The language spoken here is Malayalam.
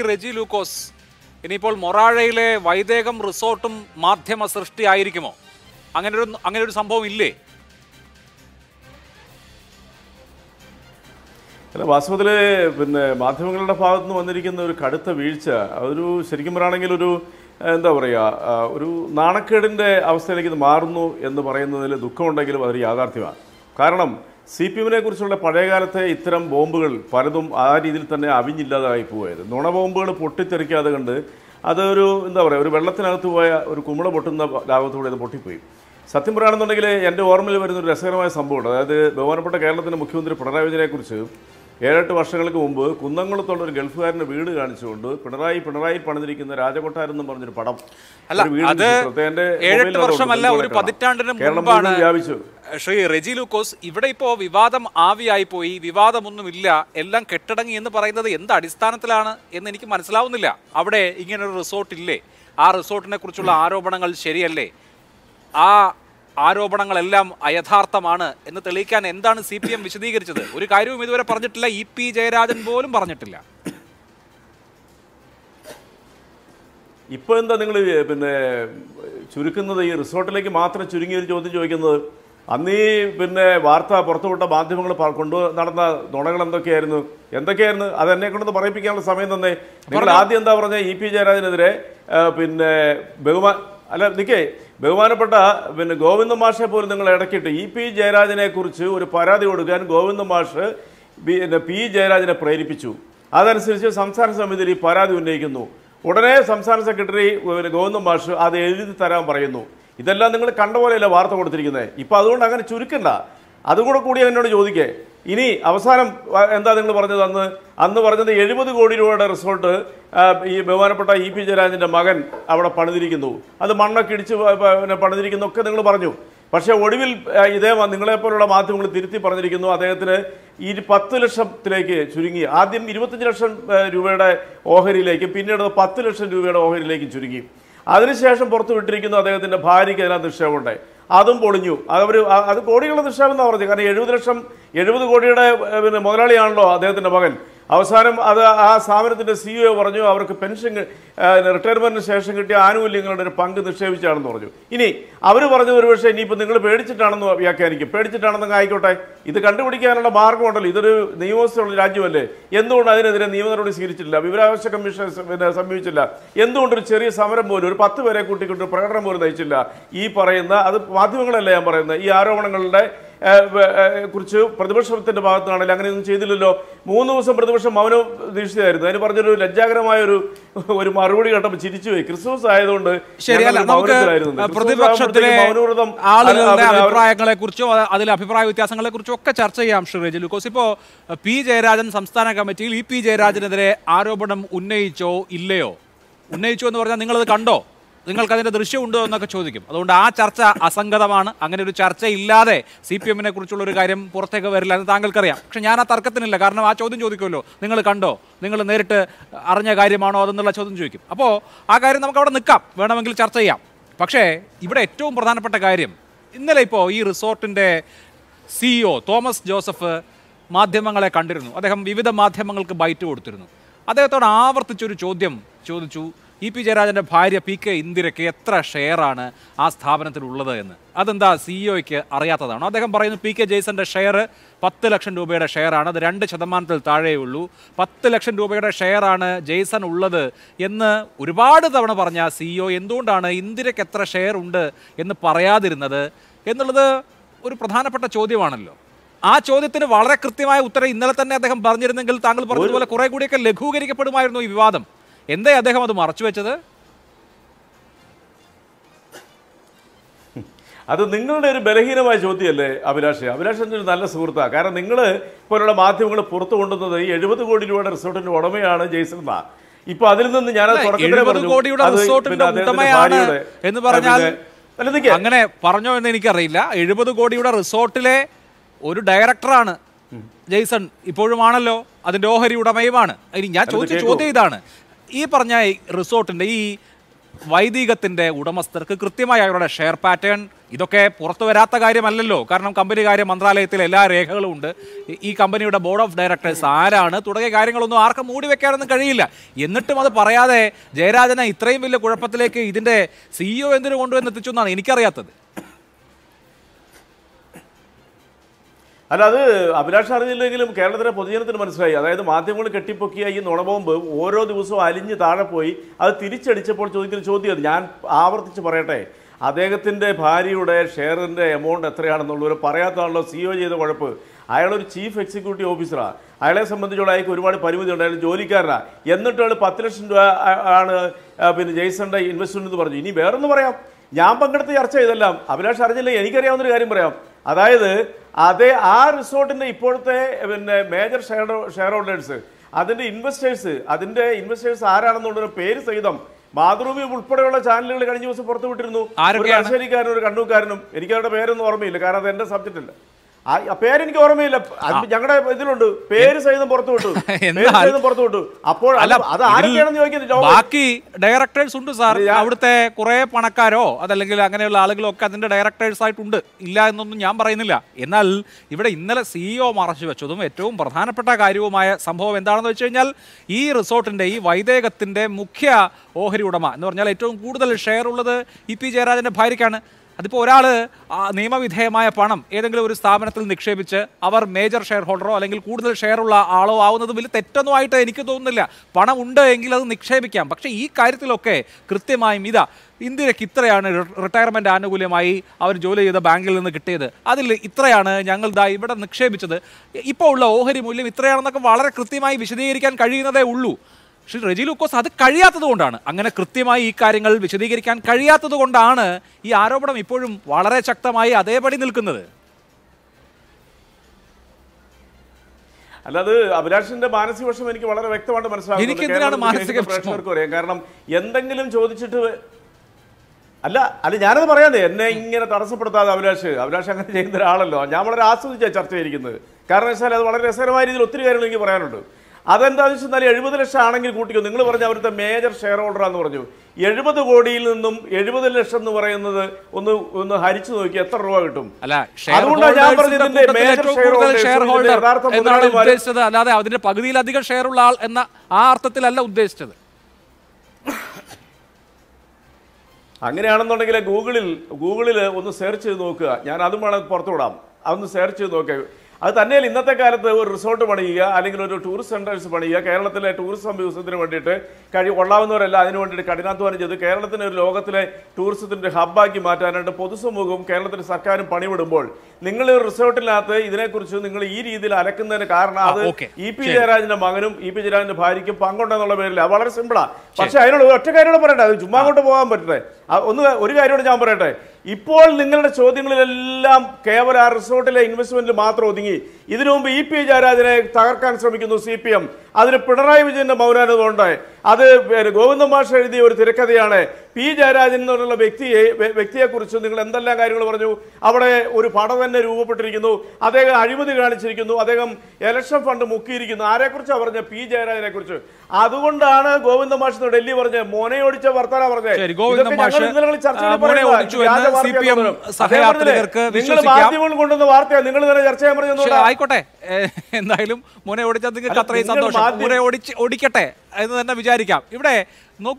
റെജി ലൂക്കോസ് ഇനിയിപ്പോൾ മൊറാഴയിലെ വൈദേകം റിസോർട്ടും മാധ്യമ സൃഷ്ടി ആയിരിക്കുമോ അങ്ങനെ ഒരു അങ്ങനെ ഒരു സംഭവം ഇല്ലേ അല്ല വാസ്തവത്തിൽ പിന്നെ മാധ്യമങ്ങളുടെ ഭാഗത്ത് നിന്ന് വന്നിരിക്കുന്ന ഒരു കടുത്ത വീഴ്ച ഒരു ശരിക്കും പറയുകയാണെങ്കിൽ ഒരു ഏഹ്, എന്താ പറയുക ആ, ഒരു നാണക്കേടിൻ്റെ അവസ്ഥയിലേക്ക് ഇത് മാറുന്നു എന്ന് പറയുന്നതിൽ ദുഃഖമുണ്ടെങ്കിലും അതൊരു യാഥാർത്ഥ്യമാണ് കാരണം സി പി എമ്മിനെ കുറിച്ചുള്ള പഴയകാലത്തെ ഇത്തരം ബോംബുകൾ പലതും ആ രീതിയിൽ തന്നെ അവിഞ്ഞില്ലാതായി പോയത് നുണ ബോംബുകൾ പൊട്ടിത്തെറിക്കാതെ കണ്ട് അതൊരു എന്താ പറയുക ഒരു വെള്ളത്തിനകത്ത് പോയ ഒരു കുമിള പൊട്ടുന്ന ലാഭത്തോടെ ഇത് പൊട്ടിപ്പോയി സത്യം പറയുകയാണെന്നുണ്ടെങ്കിൽ എൻ്റെ ഓർമ്മയിൽ വരുന്ന ഒരു രസകരമായ സംഭവമുണ്ട് അതായത് ബഹുമാനപ്പെട്ട കേരളത്തിൻ്റെ മുഖ്യമന്ത്രി പിണറായി വിജയനെക്കുറിച്ച് ഏഴെട്ട് വർഷങ്ങൾക്ക് മുമ്പ് കുന്നംകുളത്തുള്ള ഒരു ഗൾഫുകാരൻ്റെ വീട് കാണിച്ചുകൊണ്ട് പിണറായി പിണറായി പണിതിരിക്കുന്ന രാജകൊട്ടാരം എന്ന് പറഞ്ഞൊരു പടം അല്ല ഒരു വീട് അത് ചിത്രത്തെ എൻ്റെ ഏഴെട്ട് മൊബൈലിനകത്ത് വർഷമല്ല ഒരു ഉണ്ട്. പതിറ്റാണ്ടിന് കേരളം മുമ്പാണ് മുഴുവൻ വ്യാപിച്ചു ശ്രീ റെജി ലൂക്കോസ് ഇവിടെ ഇപ്പോ വിവാദം ആവിയായി പോയി വിവാദമൊന്നുമില്ല എല്ലാം കെട്ടടങ്ങി എന്ന് പറയുന്നത് എന്ത് അടിസ്ഥാനത്തിലാണ് എന്ന് എനിക്ക് മനസ്സിലാവുന്നില്ല അവിടെ ഇങ്ങനെ ഒരു റിസോർട്ട് ഇല്ലേ ആ റിസോർട്ടിനെ കുറിച്ചുള്ള ആരോപണങ്ങൾ ശരിയല്ലേ ആ ആരോപണങ്ങളെല്ലാം അയഥാർത്ഥമാണ് എന്ന് തെളിയിക്കാൻ എന്താണ് സി പി എം വിശദീകരിച്ചത് ഒരു കാര്യവും ഇതുവരെ പറഞ്ഞിട്ടില്ല ഇ പി ജയരാജൻ പോലും പറഞ്ഞിട്ടില്ല ഇപ്പോൾ എന്താ നിങ്ങൾ പിന്നെ ചുരുക്കുന്നത് ഈ റിസോർട്ടിലേക്ക് മാത്രം ചുരുങ്ങിയ ഒരു ചോദ്യം ചോദിക്കുന്നത് അന്ന് ഈ പിന്നെ വാർത്ത പുറത്തുവിട്ട മാധ്യമങ്ങൾ പ- കൊണ്ടു നടന്ന നുണകൾ എന്തൊക്കെയായിരുന്നു എന്തൊക്കെയായിരുന്നു അത് എന്നെ കൊണ്ടൊന്ന് പറയിപ്പിക്കാനുള്ള സമയം തന്നെ നിങ്ങൾ ആദ്യം എന്താ പറഞ്ഞ ഇ പി ജയരാജനെതിരെ ആ, പിന്നെ ബഹുമാ അല്ല നിക്കേ ബഹുമാനപ്പെട്ട പിന്നെ ഗോവിന്ദ മാഷെ പോലും നിങ്ങൾ ഇടയ്ക്കിട്ട് ഇ പി ജയരാജനെ കുറിച്ച് ഒരു പരാതി കൊടുക്കാൻ ഗോവിന്ദ മാഷ് പിന്നെ പി ജയരാജനെ പ്രേരിപ്പിച്ചു അതനുസരിച്ച് സംസ്ഥാന സമിതിയിൽ ഈ പരാതി ഉന്നയിക്കുന്നു ഉടനെ സംസ്ഥാന സെക്രട്ടറി പിന്നെ ഗോവിന്ദ മാഷ് അത് എഴുതി തരാൻ പറയുന്നു ഇതെല്ലാം നിങ്ങൾ കണ്ട പോലെയല്ല വാർത്ത കൊടുത്തിരിക്കുന്നത് ഇപ്പം അതുകൊണ്ട് അങ്ങനെ ചുരുക്കണ്ട അതും കൂടെ കൂടി എന്നോട് ചോദിക്കേ ഇനി അവസാനം വ- എന്താ നിങ്ങൾ പറഞ്ഞത് അന്ന് അന്ന് പറഞ്ഞത് എഴുപത് കോടി രൂപയുടെ റിസോർട്ട് ആ, ഈ ബഹുമാനപ്പെട്ട ഇ പി ജയരാജൻ്റെ മകൻ അവിടെ പണിതിരിക്കുന്നു അത് മണ്ണൊക്കെ ഇടിച്ച് പ- പ- പിന്നെ പണിതിരിക്കുന്നു ഒക്കെ നിങ്ങൾ പറഞ്ഞു പക്ഷേ ഒടുവിൽ ആ, ഇതേ മ- നിങ്ങളെപ്പോലുള്ള മാധ്യമങ്ങൾ തിരുത്തി പറഞ്ഞിരിക്കുന്നു അദ്ദേഹത്തിന് ഈ പത്ത് ലക്ഷത്തിലേക്ക് ചുരുങ്ങി ആദ്യം ഇരുപത്തഞ്ച് ലക്ഷം ആ, രൂപയുടെ ഓഹരിയിലേക്ക് പിന്നീട് അത് പത്ത് ലക്ഷം രൂപയുടെ ഓഹരിയിലേക്ക് ചുരുങ്ങി അതിനുശേഷം പുറത്തു വിട്ടിരിക്കുന്നു അദ്ദേഹത്തിന്റെ ഭാര്യയ്ക്ക് അതിനകത്ത് നിക്ഷേപമുണ്ട് അതും പൊളിഞ്ഞു അവർ അത് കോടികളുടെ നിക്ഷേപം എന്നാണ് പറഞ്ഞത് കാരണം എഴുപത് ലക്ഷം എഴുപത് കോടിയുടെ ഏഹ്, പിന്നെ മുതലാളിയാണല്ലോ അദ്ദേഹത്തിന്റെ മകൻ അവസാനം അത് ആ സ്ഥാപനത്തിന്റെ സിഇഒ പറഞ്ഞു അവർക്ക് പെൻഷൻ റിട്ടയർമെന്റിന് ശേഷം കിട്ടിയ ആനുകൂല്യങ്ങളുടെ ഒരു പങ്ക് നിക്ഷേപിച്ചാണെന്ന് പറഞ്ഞു ഇനി അവർ പറഞ്ഞത് ഒരു പക്ഷേ ഇനിയിപ്പോൾ നിങ്ങൾ പേടിച്ചിട്ടാണെന്ന് വ്യാഖ്യാനിക്കും പേടിച്ചിട്ടാണെന്നങ്ങ് ആയിക്കോട്ടെ ഇത് കണ്ടുപിടിക്കാനുള്ള മാർഗമുണ്ടല്ലോ ഇതൊരു നിയമവ്യവസ്ഥയുള്ള രാജ്യമല്ലേ എന്തുകൊണ്ട് അതിനെതിരെ നിയമ നടപടി സ്വീകരിച്ചിട്ടില്ല വിവരാവകാശ കമ്മീഷൻ സ- പിന്നെ സമീപിച്ചില്ല എന്തുകൊണ്ട് ഒരു ചെറിയ സമരം പോലും ഒരു പത്ത് പേരെ കൂട്ടിക്കൊണ്ട് പ്രകടനം പോലും നയിച്ചില്ല ഈ പറയുന്ന അത് മാധ്യമങ്ങളല്ല ഞാൻ പറയുന്നത് ഈ ആരോപണങ്ങളുടെ ഏഹ്, വ- ഏഹ്, കുറിച്ച് പ്രതിപക്ഷത്തിന്റെ ഭാഗത്താണെങ്കിൽ അങ്ങനെയൊന്നും ചെയ്തില്ലല്ലോ മൂന്ന് ദിവസം പ്രതിപക്ഷം മൗനം ദീക്ഷിതായിരുന്നു അതിന് പറഞ്ഞൊരു ലജ്ജാകരമായ ഒരു ഒരു മറുപടി കേട്ടപ്പോൾ ചിരിച്ചുപോയി ക്രിസ്മസ് ആയതുകൊണ്ട് ശരിയല്ല ഞങ്ങൾ നമുക്ക് മൗനത്തിലായിരുന്നു. ക്രിസ്മസ് പ്രതിപക്ഷത്തിലെ ആകുമ്പോഴത്തേക്കും മൗനവ്രതം ആളുകളുടെ അത് അവർ- അഭിപ്രായങ്ങളെ കുറിച്ചോ അതിലെ അഭിപ്രായ വ്യത്യാസങ്ങളെ കുറിച്ചോ ഒക്കെ ചർച്ച ചെയ്യാം ശ്രീ റെജി ലൂക്കോസ് ഇപ്പോ പി ജയരാജൻ സംസ്ഥാന കമ്മിറ്റിയിൽ ഇ പി ജയരാജനെതിരെ ആരോപണം ഉന്നയിച്ചോ ഇല്ലയോ ഉന്നയിച്ചോ എന്ന് പറഞ്ഞാൽ നിങ്ങളത് കണ്ടോ നിങ്ങൾക്ക് അതിന്റെ ദൃശ്യം ഉണ്ടോ എന്നൊക്കെ ചോദിക്കും അതുകൊണ്ട് ആ ചർച്ച അസംഗതമാണ് അങ്ങനെ ഒരു ചർച്ച ഇല്ലാതെ സി പി എമ്മിനെ കുറിച്ചുള്ള ഒരു കാര്യം പുറത്തേക്ക് വരില്ല എന്ന് താങ്കൾക്കറിയാം പക്ഷെ ഞാൻ ആ തർക്കത്തിനില്ല കാരണം ആ ചോദ്യം ചോദിക്കുമല്ലോ നിങ്ങൾ കണ്ടോ നിങ്ങൾ നേരിട്ട് അറിഞ്ഞ കാര്യമാണോ അതെന്നുള്ള ചോദ്യം ചോദിക്കും അപ്പോൾ ആ കാര്യം നമുക്ക് അവിടെ നിൽക്കാം വേണമെങ്കിൽ ചർച്ച ചെയ്യാം പക്ഷേ ഇവിടെ ഏറ്റവും പ്രധാനപ്പെട്ട കാര്യം ഇന്നലെ ഇപ്പോൾ ഈ റിസോർട്ടിൻ്റെ സിഇഒ തോമസ് ജോസഫ് മാധ്യമങ്ങളെ കണ്ടിരുന്നു അദ്ദേഹം വിവിധ മാധ്യമങ്ങൾക്ക് ബൈറ്റ് കൊടുത്തിരുന്നു അദ്ദേഹത്തോട് ആവർത്തിച്ചൊരു ചോദ്യം ചോദിച്ചു ഇ പി ജയരാജൻ്റെ ഭാര്യ പി കെ ഇന്ദിരയ്ക്ക് എത്ര ഷെയറാണ് ആ സ്ഥാപനത്തിലുള്ളത് എന്ന് അതെന്താ സിഇഒയ്ക്ക് അറിയാത്തതാണോ അദ്ദേഹം പറയുന്നു പി കെ ജെയ്സന്റെ ഷെയർ പത്ത് ലക്ഷം രൂപയുടെ ഷെയറാണ് അത് രണ്ട് ശതമാനത്തിൽ താഴെയുള്ളൂ പത്ത് ലക്ഷം രൂപയുടെ ഷെയറാണ് ജെയ്സൺ ഉള്ളത് എന്ന് ഒരുപാട് തവണ പറഞ്ഞ സിഇഒ എന്തുകൊണ്ടാണ് ഇന്ദിരയ്ക്ക് എത്ര ഷെയർ ഉണ്ട് എന്ന് പറയാതിരുന്നത് എന്നുള്ളത് ഒരു പ്രധാനപ്പെട്ട ചോദ്യമാണല്ലോ ആ ചോദ്യത്തിന് വളരെ കൃത്യമായ ഉത്തരം ഇന്നലെ തന്നെ അദ്ദേഹം പറഞ്ഞിരുന്നെങ്കിൽ താങ്കൾ പറഞ്ഞതുപോലെ കുറെ കൂടിയൊക്കെ ലഘൂകരിക്കപ്പെടുമായിരുന്നു ഈ വിവാദം എന്തേ അദ്ദേഹം അത് മറച്ചുവെച്ചത് അത് നിങ്ങളുടെ ഒരു ബലഹീനമായ ചോദ്യമല്ലേ അഭിലാഷ് അഭിലാഷ് എൻ്റെ ഒരു നല്ല സുഹൃത്താണ് കാരണം നിങ്ങൾ പോലുള്ള മാധ്യമങ്ങൾ പുറത്തു കൊണ്ടുവന്നത് ഈ എഴുപത് കോടി രൂപയുടെ റിസോർട്ടിന്റെ ഉടമയാണ് ജെയ്സൺ എന്നാ ഇപ്പൊ അതിൽ നിന്ന് ഞാൻ അല്ല, 70 കോടിയുടെ റിസോർട്ടിന്റെ ഉടമയാണ് എന്ന് പറഞ്ഞാൽ അങ്ങനെ പറഞ്ഞോ എന്ന് എനിക്കറിയില്ല എഴുപത് കോടിയുടെ റിസോർട്ടിലെ ഒരു ഡയറക്ടറാണ് ജെയ്സൺ ഇപ്പോഴുമാണല്ലോ അതിന്റെ ഓഹരി ഉടമയുമാണ് ഇനി ഞാൻ ചോദിച്ച കേൾക്കൂ. ചോദ്യം ഇതാണ് ഈ പറഞ്ഞ ഈ റിസോർട്ടിന്റെ ഈ വൈദികത്തിന്റെ ഉടമസ്ഥർക്ക് കൃത്യമായി അവരുടെ ഷെയർ പാറ്റേൺ ഇതൊക്കെ പുറത്തു വരാത്ത കാര്യമല്ലല്ലോ കാരണം കമ്പനി കാര്യ മന്ത്രാലയത്തിൽ എല്ലാ രേഖകളും ഉണ്ട് ഈ- ഈ കമ്പനിയുടെ ബോർഡ് ഓഫ് ഡയറക്ടേഴ്സ് ആരാണ് തുടങ്ങിയ കാര്യങ്ങളൊന്നും ആർക്കും മൂടി വെക്കാനൊന്നും കഴിയില്ല എന്നിട്ടും അത് പറയാതെ ജയരാജനെ ഇത്രയും വലിയ കുഴപ്പത്തിലേക്ക് ഇതിന്റെ സിഇഒ എന്തിനു കൊണ്ടുവന്ന് എത്തിച്ചു എന്നാണ് എനിക്കറിയാത്തത് അല്ല അത് അഭിലാഷ് അറിഞ്ഞില്ലെങ്കിലും കേരളത്തിലെ പൊതുജനത്തിന് മനസ്സിലായി അതായത് മാധ്യമങ്ങൾ കെട്ടിപ്പൊക്കിയ ഈ നുണബോംബ് ഓരോ ദിവസവും അലിഞ്ഞ് താഴെ പോയി അത് തിരിച്ചടിച്ചപ്പോൾ ചോദിക്കുന്ന ചോദ്യം അത് ഞാൻ ആവർത്തിച്ച് പറയട്ടെ അദ്ദേഹത്തിൻ്റെ ഭാര്യയുടെ ഷെയറിൻ്റെ എമൗണ്ട് എത്രയാണെന്നുള്ളവർ പറയാത്തതാണല്ലോ സിഇഒ ചെയ്ത കുഴപ്പ് അയാളൊരു ചീഫ് എക്സിക്യൂട്ടീവ് ഓഫീസറാണ് അയാളെ സംബന്ധിച്ചുള്ള അയാൾക്ക് ഒരുപാട് പരിമിതി ഉണ്ട് അയാൾ ജോലിക്കാരനാണ് എന്നിട്ട് അയാൾ പത്ത് ലക്ഷം രൂപ ആ- ആണ് ആ, പിന്നെ ജയ്സന്റെ ഇൻവെസ്റ്റ്മെന്റ് എന്ന് പറഞ്ഞു ഇനി വേറൊന്ന് പറയാം ഞാൻ പങ്കെടുത്ത ചർച്ച ഇതെല്ലാം അഭിലാഷ് അറിഞ്ഞില്ല എനിക്കറിയാവുന്നൊരു കാര്യം പറയാം അതായത് അതേ ആ റിസോർട്ടിന്റെ ഇപ്പോഴത്തെ പിന്നെ മേജർ ഷെയർ ഷെയർ ഹോൾഡേഴ്സ് അതിന്റെ ഇൻവെസ്റ്റേഴ്സ് അതിന്റെ ഇൻവെസ്റ്റേഴ്സ് ആരാണെന്നുള്ളൊരു പേര് സഹിതം മാതൃഭൂമി ഉൾപ്പെടെയുള്ള ചാനലുകൾ കഴിഞ്ഞ ദിവസം പുറത്തു വിട്ടിരുന്നു ഒരു ആരൊക്കെയാണ്? തലശ്ശേരിക്കാരനും ഒരു കണ്ണൂക്കാരനും എനിക്ക് അവരുടെ പേരൊന്നും ഓർമ്മയില്ല കാരണം അത് എന്റെ സബ്ജക്റ്റ് അല്ല ആ ആ പേരെനിക്ക് ഓർമ്മയില്ല അത് ഞങ്ങളുടെ ഇതിലുണ്ട് പേര് സഹിതം പുറത്തു വിട്ടു പേര് എന്നാൽ- സഹിതം പുറത്തു വിട്ടു അപ്പോൾ അത് അല്ല അത് ഇതിൽ ആരൊക്കെയാണെന്ന് ചോദിക്കുന്നത് ബാക്കി ഡയറക്ടേഴ്സ് ഉണ്ട് സാർ ഞാൻ- അവിടുത്തെ കുറെ പണക്കാരോ അതല്ലെങ്കിൽ അങ്ങനെയുള്ള ആളുകളൊക്കെ അതിന്റെ ഡയറക്ടേഴ്സ് ആയിട്ടുണ്ട് ഇല്ല എന്നൊന്നും ഞാൻ പറയുന്നില്ല എന്നാൽ ഇവിടെ ഇന്നലെ സിഇഒ മറച്ചു വെച്ചതും ഏറ്റവും പ്രധാനപ്പെട്ട കാര്യവുമായ സംഭവം എന്താണെന്ന് വെച്ച് കഴിഞ്ഞാൽ ഈ റിസോർട്ടിന്റെ ഈ വൈദേകത്തിന്റെ മുഖ്യ ഓഹരി ഉടമ എന്ന് പറഞ്ഞാൽ ഏറ്റവും കൂടുതൽ ഷെയർ ഉള്ളത് ഇ പി ജയരാജന്റെ ഭാര്യയ്ക്കാണ് അതിപ്പോൾ ഒരാൾ നിയമവിധേയമായ പണം ഏതെങ്കിലും ഒരു സ്ഥാപനത്തിൽ നിക്ഷേപിച്ച് അവർ മേജർ ഷെയർ ഹോൾഡറോ അല്ലെങ്കിൽ കൂടുതൽ ഷെയർ ഉള്ള ആളോ ആവുന്നത് വലിയ തെറ്റൊന്നും ആയിട്ട് എനിക്ക് തോന്നുന്നില്ല പണം ഉണ്ട് എങ്കിൽ അത് നിക്ഷേപിക്കാം പക്ഷേ ഈ കാര്യത്തിലൊക്കെ കൃത്യമായും ഇതാ ഇന്ത്യക്ക് ഇത്രയാണ് റിട്ടയർമെന്റ് ആനുകൂല്യമായി അവർ ജോലി ചെയ്ത ബാങ്കിൽ നിന്ന് കിട്ടിയത് അതിൽ ഇത്രയാണ് ഞങ്ങൾ ദാ ഇവിടെ നിക്ഷേപിച്ചത് ഇപ്പോൾ ഉള്ള ഓഹരി മൂല്യം ഇത്രയാണെന്നൊക്കെ വളരെ കൃത്യമായി വിശദീകരിക്കാൻ കഴിയുന്നതേ ഉള്ളൂ ശ്രീ റെജി ലൂക്കോസ് അത് കഴിയാത്തത് കൊണ്ടാണ് അങ്ങനെ കൃത്യമായി ഈ കാര്യങ്ങൾ വിശദീകരിക്കാൻ കഴിയാത്തത് കൊണ്ടാണ് ഈ ആരോപണം ഇപ്പോഴും വളരെ ശക്തമായി അതേപടി നിൽക്കുന്നത് അല്ലാതെ അഭിലാഷിന്റെ മാനസിക വിഷമം എനിക്ക് വളരെ വ്യക്തമായിട്ട് മനസ്സിലാകുന്നുണ്ട്. എനിക്ക് എന്തിനാണ് കേരളത്തിൽ മാനസിക കേൾക്കുന്ന വിഷമം? പ്രേക്ഷകർക്ക് അറിയാം കാരണം എന്തെങ്കിലും ചോദിച്ചിട്ട് അല്ല അല്ല ഞാനത് പറയാതെ എന്നെ ഇങ്ങനെ തടസ്സപ്പെടുത്താതെ അഭിലാഷ് അഭിലാഷ് അങ്ങനെ ചെയ്യുന്ന ഒരാളല്ലോ ഞാൻ വളരെ ആസ്വദിച്ച ചർച്ച ചെയ്തിരിക്കുന്നത് കാരണം വെച്ചാൽ അത് വളരെ രസകരമായ രീതിയിൽ ഒത്തിരി കാര്യങ്ങൾ എനിക്ക് പറയാനുണ്ട് അതെന്താണെന്ന് വെച്ചാൽ എഴുപത് ലക്ഷം ആണെങ്കിൽ കൂട്ടിക്കോ നിങ്ങൾ പറഞ്ഞ അവിടുത്തെ മേജർ ഷെയർ ഹോൾഡറാന്ന് പറഞ്ഞു എഴുപത് കോടിയിൽ നിന്നും എഴുപത് ലക്ഷം എന്ന് പറയുന്നത് ഒന്ന് ഒന്ന് ഹരിച്ചു നോക്കി എത്ര രൂപ കിട്ടും അല്ല ഷെയർ അതുകൊണ്ടാണ് ഞാൻ പറഞ്ഞത് ഹോൾഡേഴ്സിന്റെ ഇതിന്റെ കൂട്ടത്തിൽ major ഏറ്റവും share കൂടുതൽ holders, ഷെയർ ഇതിന്റെ ഹോൾഡർ യഥാർത്ഥ എന്നാണ് മുതലാളിമാര് ഉദ്ദേശിച്ചത് അല്ലാതെ അതിന്റെ പകുതിയിലധികം ഷെയർ ഉള്ള ആൾ എന്ന ആ അർത്ഥത്തിലല്ല ഉദ്ദേശിച്ചത് അങ്ങനെയാണെന്നുണ്ടെങ്കിൽ ഗൂഗിളിൽ ഗൂഗിളിൽ ഒന്ന് സെർച്ച് ചെയ്ത് നോക്കുക ഞാൻ അതും വേണം പുറത്തുവിടാം അതൊന്ന് സെർച്ച് ചെയ്ത് നോക്കുക അത് തന്നെയല്ല ഇന്നത്തെ കാലത്ത് ഒരു റിസോർട്ട് പണിയുക അല്ലെങ്കിൽ ഒരു ടൂറിസ്റ്റ് സെന്റേഴ്സ് പണിയുക കേരളത്തിലെ ടൂറിസം വ്യൂസത്തിന് വേണ്ടിയിട്ട് കഴി കൊള്ളാവുന്നവരല്ല അതിന് വേണ്ടിയിട്ട് കഠിനാധ്വാനം ചെയ്ത് കേരളത്തിനെ ഒരു ലോകത്തിലെ ടൂറിസത്തിന്റെ ഹബ്ബാക്കി മാറ്റാനായിട്ട് പൊതുസമൂഹവും കേരളത്തിന്റെ സർക്കാരും പണിവിടുമ്പോൾ നിങ്ങൾ ഈ റിസോർട്ടിനകത്ത് ഇതിനെക്കുറിച്ച് നിങ്ങൾ ഈ രീതിയിൽ അലക്കുന്നതിന് കാരണം അത് ആ, okay. ഇ പി ജയരാജന്റെ മകനും ഇ പി ജയരാജന്റെ ഭാര്യയ്ക്കും പങ്കുണ്ടെന്നുള്ള പേരിൽ അത് വളരെ സിമ്പിളാ പക്ഷെ അതിനോട് ഒറ്റ കാര്യങ്ങൾ പറയട്ടെ അത് ചുമ്മാ അങ്ങോട്ട് പോകാൻ പറ്റട്ടെ ആ, ഒന്ന് ഒരു കാര്യമോട് ഞാൻ പറയട്ടെ ഇപ്പോൾ നിങ്ങളുടെ ചോദ്യങ്ങളിലെല്ലാം കേവലം ആ റിസോർട്ടിലെ ഇൻവെസ്റ്റ്മെന്റിൽ മാത്രം ഒതുങ്ങി ഇതിനു മുമ്പ് ഇ പി ജയരാജനെ തകർക്കാൻ ശ്രമിക്കുന്നു സി പി എം അതിന് പിണറായി വിജയന്റെ മൗനാനുഭവമുണ്ട് അത് പിന്നെ ഗോവിന്ദ മാഷ് എഴുതിയ ഒരു തിരക്കഥയാണ് പി ജയരാജൻ എന്നുള്ള വ്യക്തിയെ വ്യ- വ്യക്തിയെക്കുറിച്ച് നിങ്ങൾ എന്തെല്ലാം കാര്യങ്ങൾ പറഞ്ഞു അവിടെ ഒരു പടം തന്നെ രൂപപ്പെട്ടിരിക്കുന്നു അദ്ദേഹം അഴിമതി കാണിച്ചിരിക്കുന്നു അദ്ദേഹം ഇലക്ഷൻ ഫണ്ട് മുക്കിയിരിക്കുന്നു ആരെക്കുറിച്ചാണ് പറഞ്ഞ പി ജയരാജനെ കുറിച്ച് അതുകൊണ്ടാണ് ഗോവിന്ദ മാഷ് ഡൽഹി പറഞ്ഞ മോനെ ഓടിച്ച വർത്തമാനം പറഞ്ഞത് ശരി, ഗോവിന്ദ ഇതൊക്കെ ഞങ്ങൾ മാഷ്, ഇന്നലെ ചർച്ചയിൽ ആ, മോനെ പറയുന്നതാ. ഓടിച്ചു ഇത് വ്യാജ എന്ന് വാർത്തയാണെന്ന് CPM പറഞ്ഞു. സഹയാത്രികർക്ക് അദ്ദേഹം പറഞ്ഞില്ലേ, നിങ്ങൾ വിശ്വസിക്കാം. മാധ്യമങ്ങൾ കൊണ്ടുവന്ന വാർത്തയാണ് നിങ്ങൾ തന്നെ ചർച്ച ചെയ്യാൻ പക്ഷേ പറഞ്ഞത് ആയിക്കോട്ടെ ഏ, എന്തായാലും മോനെ ഓടിച്ചാൽ നിങ്ങൾക്ക് അല്ല, അത്രയും നിങ്ങൾ സന്തോഷം മാധ്യമ- മോനെ ഓടിച്ച് ഓടിക്കട്ടെ എന്ന് തന്നെ വിചാരിക്കാം ഇവിടെ നോക്കൂ